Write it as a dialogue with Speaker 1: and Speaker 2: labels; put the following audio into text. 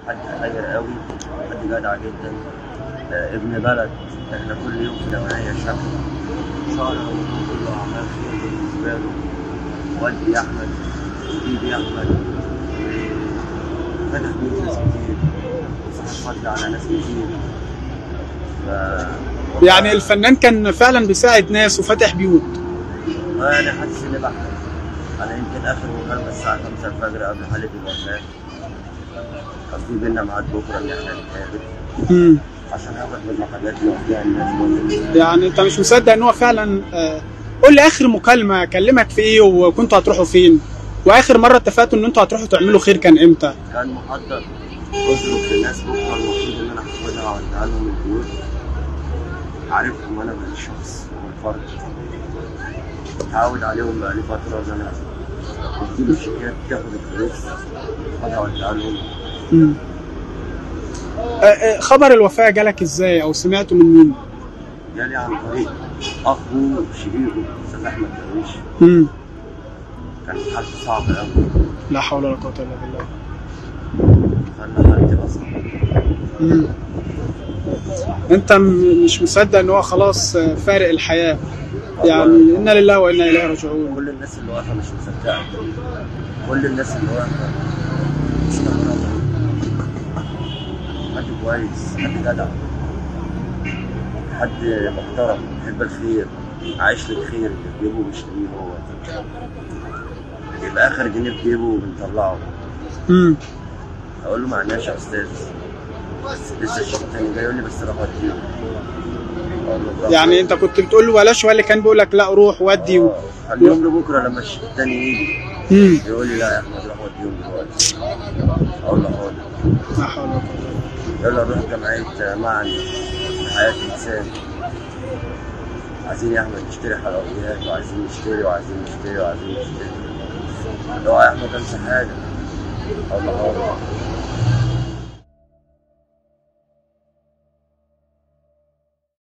Speaker 1: حد خير قوي حد جدع جدا آه، ابن بلد احنا كل يوم في جمعيه شكل شهر رمضان كله اعمال خير بالنسبه له والدي احمد وديدي احمد وفتح بيوت ناس كتير وصاحب فضل على ناس كتير ف...
Speaker 2: يعني الفنان كان فعلا بيساعد ناس وفاتح بيوت
Speaker 1: انا حاسس اني بحلم انا يمكن اخر مكالمه الساعه 5 الفجر قبل حاله الوفاه كان في بينا ميعاد بكره ان احنا نتقابل
Speaker 2: مم.
Speaker 1: عشان ناخد من الحاجات اللي وفيها الناس برضه.
Speaker 2: يعني انت مش مصدق ان هو فعلا آه، قول لي اخر مكالمه كلمك في ايه وكنتوا هتروحوا فين واخر مره اتفقتوا ان انتوا هتروحوا تعملوا خير كان امتى
Speaker 1: كان محضر اظرف لناس بكره المفروض ان انا هاخدها واوديها لهم البيوت عارفهم انا بالشخص والفرد متعود عليهم بقالي فتره ان انا بديله شيكات تاخد الفلوس اخدها واوديها لهم
Speaker 2: مم. آه، آه، خبر الوفاه جالك ازاي او سمعته من مين
Speaker 1: جالي عن طريق اخوه شقيقه استاذ احمد درويش
Speaker 2: مم.
Speaker 1: كانت حالته صعبه قوي
Speaker 2: لا حول ولا قوه الا بالله
Speaker 1: خلى حالتي اصعب
Speaker 2: مم. انت م- مش مصدق ان هو خلاص آه، فارق الحياه يعني انا لله وانا اليه راجعون
Speaker 1: كل الناس اللي واقفه مش مصدقه كل الناس اللي واقفه مستغربه حد كويس حد جدع حد محترم يحب الخير عايش للخير اللي في جيبه مش ليه هو يبقى اخر جنيه في جيبه بنطلعه
Speaker 2: مم.
Speaker 1: اقول له معناش يا استاذ لسه الشيخ التاني جاي يقول لي بس روح وديه أقول له براحتك.
Speaker 2: يعني انت كنت بتقول له بلاش هو اللي كان بيقول لك لا روح ودي و...
Speaker 1: آه، خليهم لبكره لما الشيخ التاني يجي
Speaker 2: مم.
Speaker 1: يقول لي لا يا احمد روح وديهم دلوقتي اقول له حاضر
Speaker 2: لا حول ولا قوه إلا بالله.
Speaker 1: يلا نروح جمعية معا لحياة الإنسان عايزين يا أحمد نشتري حلويات وعايزين نشتري وعايزين نشتري وعايزين نشتري لو يا أحمد أنسى حاجة أقول له حاضر